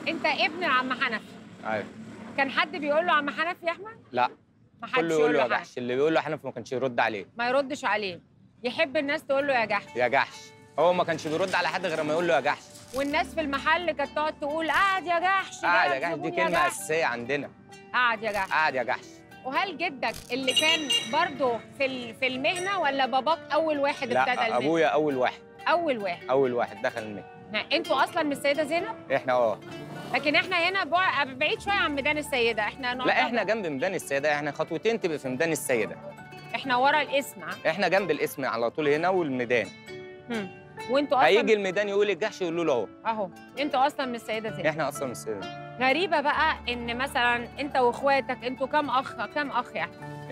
انت ابن عم حنفي ايوه كان حد بيقول له عم حنفي يا احمد لا ما حدش كله يقول له يا حنفي. جحش اللي بيقول له حنفي ما كانش يرد عليه ما يردش عليه يحب الناس تقول له يا جحش يا جحش هو ما كانش بيرد على حد غير ما يقول له يا جحش والناس في المحل كانت تقعد تقول قاعد يا جحش قاعد يا جايب جحش دي زبون يا كلمه جحش. اساسيه عندنا قاعد يا جحش قاعد يا جحش وهل جدك اللي كان برضه في ال- في المهنه ولا باباك اول واحد ابتدى لا المهنه ابويا اول واحد اول واحد اول واحد دخل المهنه ها، انتوا اصلا من السيده زينب احنا اه لكن احنا هنا بع- بعيد شويه عن ميدان السيده احنا لا نعتبر- احنا جنب ميدان السيده احنا خطوتين تبقى في ميدان السيده احنا ورا الاسم ها؟ احنا جنب الاسم على طول هنا والميدان هم. وانتوا اصلا هيجي الميدان يقول الجحش يقول له اهو اهو انتوا اصلا من السيده زينب احنا اصلا من السيده غريبه بقى ان مثلا انت واخواتك انتوا كام اخ كام اخ يعني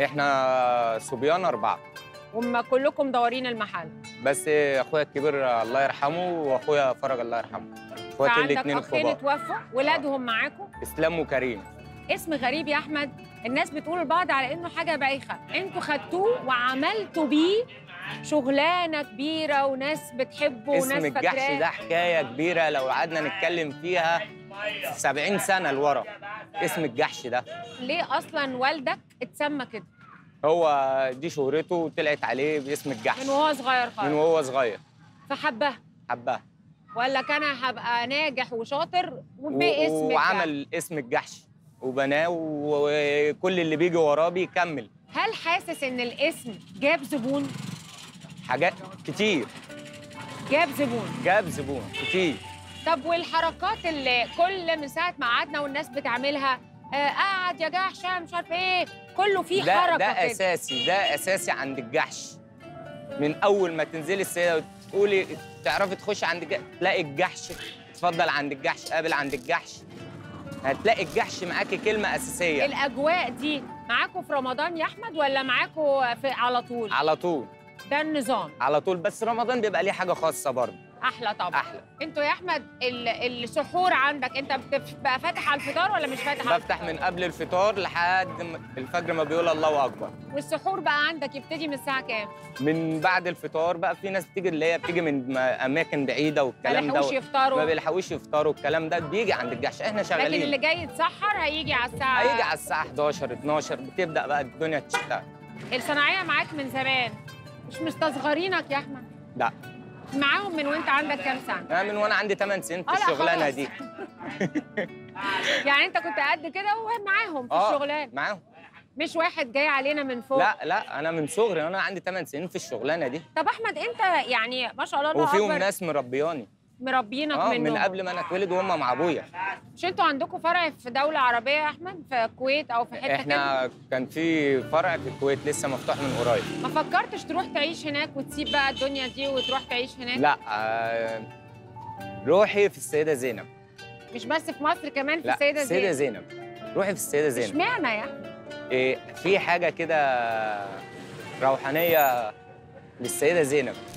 احنا صبيان اربعه وما كلكم دورين المحل بس اخويا الكبير الله يرحمه واخويا فرج الله يرحمه اخواتي فعندك الاثنين اخين الكبار اتوفوا ولادهم معاكم اسلام وكريم اسم غريب يا احمد الناس بتقول لبعض على انه حاجه بايخه انتوا خدتوه وعملتوا بيه شغلانه كبيره وناس بتحبه وناس اسم الجحش فاكراه ده حكايه كبيره لو قعدنا نتكلم فيها 70 سنه لورا اسم الجحش ده ليه اصلا والدك اتسمى كده هو دي شهرته وطلعت عليه باسم الجحش من وهو صغير من خالص وهو صغير فحبها حبها ولا كان هبقى ناجح وشاطر و- وباسم وعمل اسم الجحش وبناه وكل اللي بيجي وراه بيكمل هل حاسس ان الاسم جاب زبون حاجات كتير جاب زبون جاب زبون كتير طب والحركات اللي كل من ساعه ما قعدنا والناس بتعملها آه قاعد يا جحش مش عارف ايه كله فيه ده حركه ده كده اساسي ده اساسي عند الجحش من اول ما تنزلي السيده وتقولي تعرفي تخشي عند الجحش تلاقي الجحش اتفضل عند الجحش قابل عند الجحش هتلاقي الجحش معاكي كلمه اساسيه الاجواء دي معاكم في رمضان يا احمد ولا معاكم في على طول على طول ده النظام على طول بس رمضان بيبقى ليه حاجه خاصه برضه احلى طبعا احلى انتوا يا احمد ال- السحور عندك انت بتبقى فاتح على الفطار ولا مش فاتح على بفتح من قبل الفطار لحد ما- الفجر ما بيقول الله اكبر والسحور بقى عندك يبتدي من الساعه كام من بعد الفطار بقى في ناس بتيجي اللي هي بتيجي من م- اماكن بعيده ما والكلام ده لحقوش يفطروا ما بيلحقوش يفطروا الكلام ده بيجي عند الجحش احنا لكن اللي شغالين جاي يتسحر هيجي على الساعه هيجي على الساعه 11 12 بتبدا بقى الدنيا تشتغل الصناعيه معاك من زمان مش مستصغرينك يا احمد لا معاهم من وانت عندك كام سنه انا من وانا عندي 8 سنين في آه، لا، الشغلانه خلاص. دي يعني انت كنت قد كده ومعاهم في اه الشغلانه معاهم مش واحد جاي علينا من فوق لا لا انا من صغري انا عندي 8 سنين في الشغلانه دي طب احمد انت يعني ما شاء الله الله وفيهم اكبر ناس مربياني مربينك اه منهم من قبل ما انا اتولد وهم مع ابويا مش انتوا عندكم فرع في دوله عربيه يا احمد في الكويت او في حته كده احنا كان في فرع في الكويت لسه مفتوح من قريب ما فكرتش تروح تعيش هناك وتسيب بقى الدنيا دي وتروح تعيش هناك لا آه روحي في السيده زينب مش بس في مصر كمان في لا السيده السيده زينب زينب روحي في السيده زينب اشمعنى يعني إيه في حاجه كده روحانيه للسيده زينب